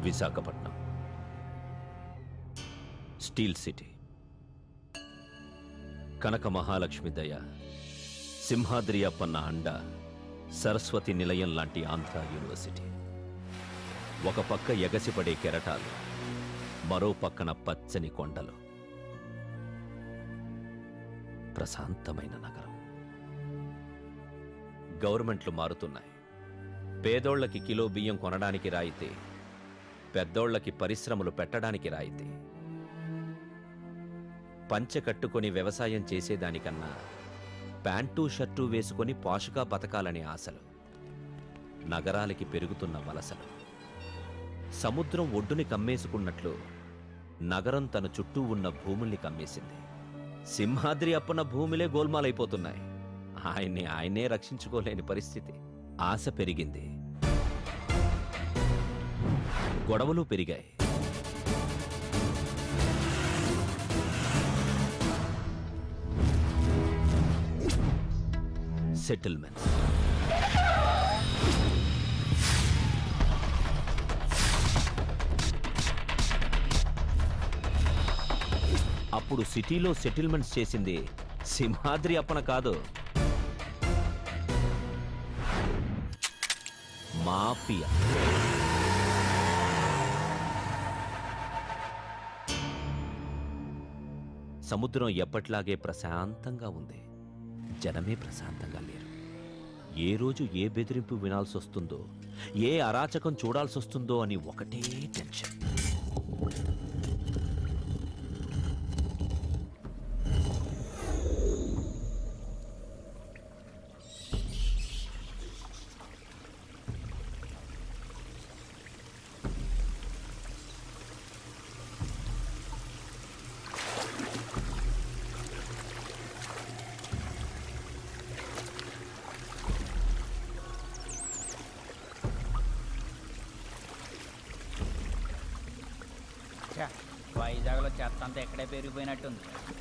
Visakhapatnam steel city Kanaka Mahalakshmi దయ సింహాద్రి అప్పన్న అండ సరస్వతి నిలయం లాంటి ఆంధ్ర యూనివర్సిటీ ఒక పక్క ఎగసిపడే కెరటాలు మరో పక్కన పచ్చని కొండలు ప్రశాంతమైన నగరం గవర్నమెంట్లు మారుతున్నాయి పేదోళ్లకి కిలో బియ్యం కొనడానికి రాయితే పెద్దోళ్లకి పరిశ్రమలు పెట్టడానికి రాయితే పంచె కట్టుకొని వ్యవసాయం చేసేదానికన్నా ప్యాంటు షర్టు వేసుకొని పాషుగా బతకాలనే ఆశలు నగరాలకి పెరుగుతున్న వలసలు సముద్రం ఒడ్డుని కమ్మేసుకున్నట్లు నగరం తన చుట్టూ ఉన్న భూముల్ని కమ్మేసింది సింహాద్రి అప్పన భూములే గోల్మాలైపోతున్నాయి ఆయన్ని ఆయనే రక్షించుకోలేని పరిస్థితి ఆశ పెరిగింది గొడవలు పెరిగాయి సెటిల్మెంట్స్ అప్పుడు సిటీలో సెటిల్మెంట్స్ చేసింది సింహాద్రి అప్పన కాదు మాఫియా సముద్రం ఎప్పట్లాగే ప్రశాంతంగా ఉంది జనమే ప్రశాంతంగా లేరు ఏ రోజు ఏ బెదిరింపు వినాల్సి వస్తుందో ఏ అరాచకం చూడాల్సి వస్తుందో అని ఒకటే టెన్షన్ ఛ, వైజాగ్లో చెత్త అంతా ఎక్కడే పెరిగిపోయినట్టుంది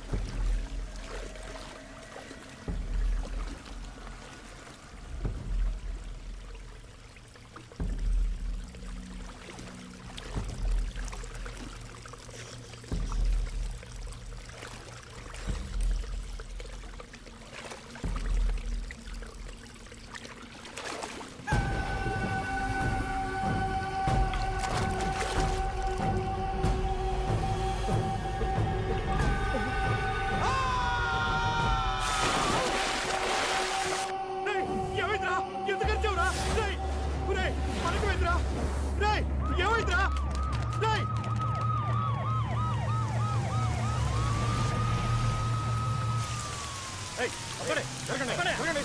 రేయ్, ఏమైందిరా ఎందుకు అరిచావురా రేయ్ రేయ్ మనకేమైందిరా రేయ్ ఏమైందిరా రేయ్ ఏయ్, అక్కడే, జరగండి, జరగండి.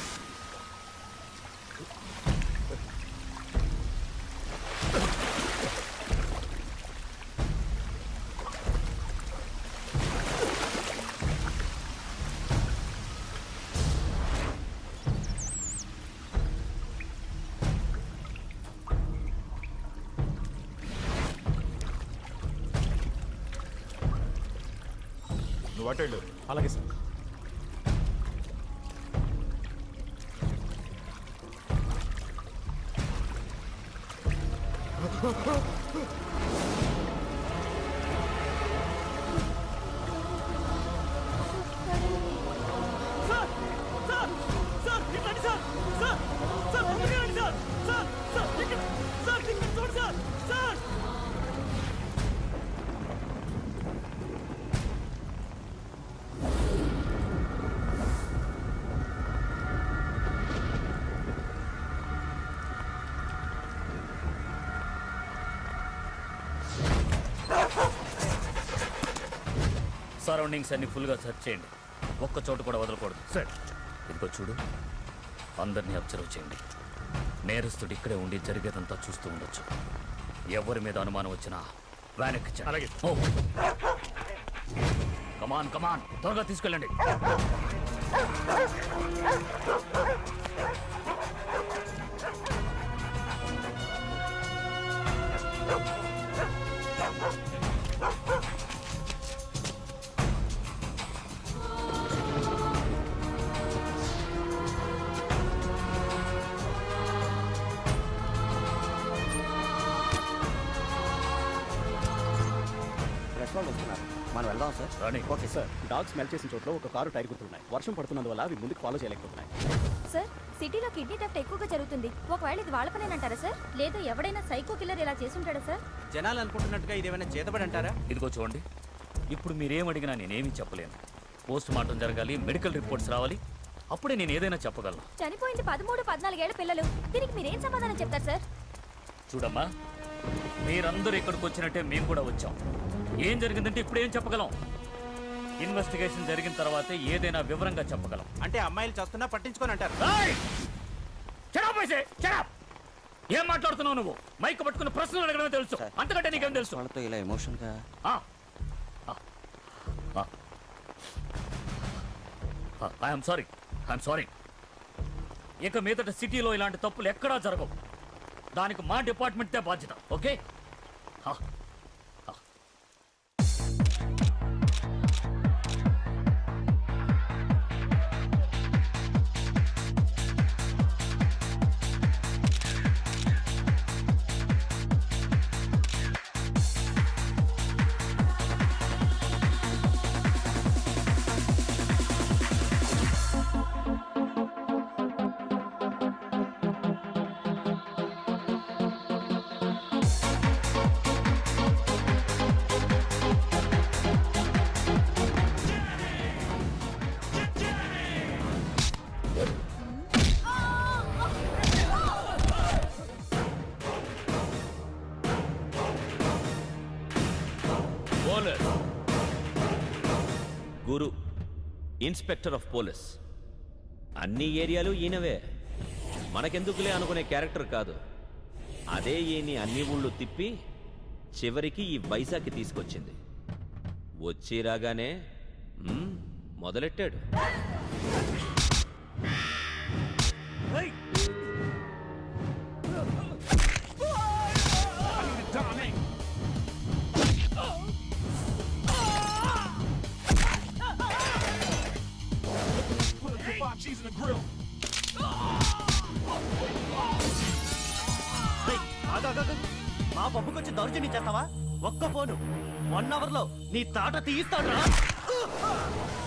నువ్వు అటు వెళ్ళు అలాగే సార్ సార్ సార్ సార్ ఇట్లా రండి సార్ సార్ సార్ తొందరగా రండి సార్ సార్ సార్ ఇక్కడ సార్ ఇక్కడ చూడండి సార్ సార్ సరౌండింగ్స్ అన్ని ఫుల్గా సెర్చ్ చేయండి ఒక్క చోటు కూడా వదలకూడదు సార్ ఇదిగో చూడు అందరినీ అబ్జర్వ్ చేయండి నేరస్తుడు ఇక్కడే ఉండి జరిగేదంతా చూస్తూ ఉండొచ్చు ఎవరి మీద అనుమానం వచ్చినా వెనక్కి అలాగే. కమాన్ కమాన్ త్వరగా తీసుకెళ్ళండి ఆ వెళ్దాం sir Rani okay sir dog smell చేసిన చోట్ల ఒక కారు టైర్ గుర్తున్నాయి వర్షం పడుతున్నందువల్ల అవి ముందుకు ఫాలో చేయలేకపోతున్నాయి సార్ సిటీలో కిడ్నీ థెఫ్ట్ ఎక్కువగా జరుగుతుంది ఒకవేళ ఇది వాళ్ళ పనేనంటారా సార్ లేదా ఎవడైనా సైకో కిల్లర్ ఇలా చేసుంటాడా సార్ జనాలు అనుకుంటున్నట్టుగా ఇదేమైనా చేతబడి అంటారా ఇదిగో చూడండి ఇప్పుడు మీరేం అడిగినా నేనేమీ చెప్పలేను పోస్ట్ మార్టం జరగాలి మెడికల్ రిపోర్ట్స్ రావాలి అప్పుడే నేను ఏదైనా చెప్పగలను చనిపోయింది పదమూడు పద్నాలుగేళ్ల పిల్లలు దీనికి మీరేం సమాధానం చెప్తారు సార్ చూడమ్మా మీరందరూ ఇక్కడికి వచ్చినట్టే మేము కూడా వచ్చాం ఏం జరిగిందంటే ఇప్పుడు ఏం చెప్పగలం ఇన్వెస్టిగేషన్ జరిగిన తర్వాతే ఏదైనా వివరంగా చెప్పగలం అంటే అమ్మాయిలు చేస్తున్నా పట్టించుకొని అంటారు ఏయ్! Shut up, I say! Shut up! ఏం మాట్లాడుతున్నావు నువ్వు మైక్ పట్టుకుని ప్రశ్నలు అడగడమే తెలుసు అంతకంటే నీకేం తెలుసు వాళ్ళతో ఇలా ఎమోషన్గా ఐఎమ్ సారీ ఐఎమ్ సారీ ఇక మీదట సిటీలో ఇలాంటి తప్పులు ఎక్కడా జరగవు దానికి మా డిపార్ట్మెంటే బాధ్యత ఓకే పోలీస్ గురు ఇన్స్పెక్టర్ ఆఫ్ పోలీస్ అన్ని ఏరియాలు ఈయనవే మనకెందుకులే అనుకునే క్యారెక్టర్ కాదు అదే ఈయన్ని అన్ని ఊళ్ళు తిప్పి చివరికి ఈ వైజాగ్కి తీసుకొచ్చింది వచ్చి రాగానే మ్మ్, మొదలెట్టాడు మా పప్పుకొచ్చి దౌర్జన్యం చేస్తావా ఒక్క ఫోను వన్ అవర్ లో నీ తాట తీయిస్తాడు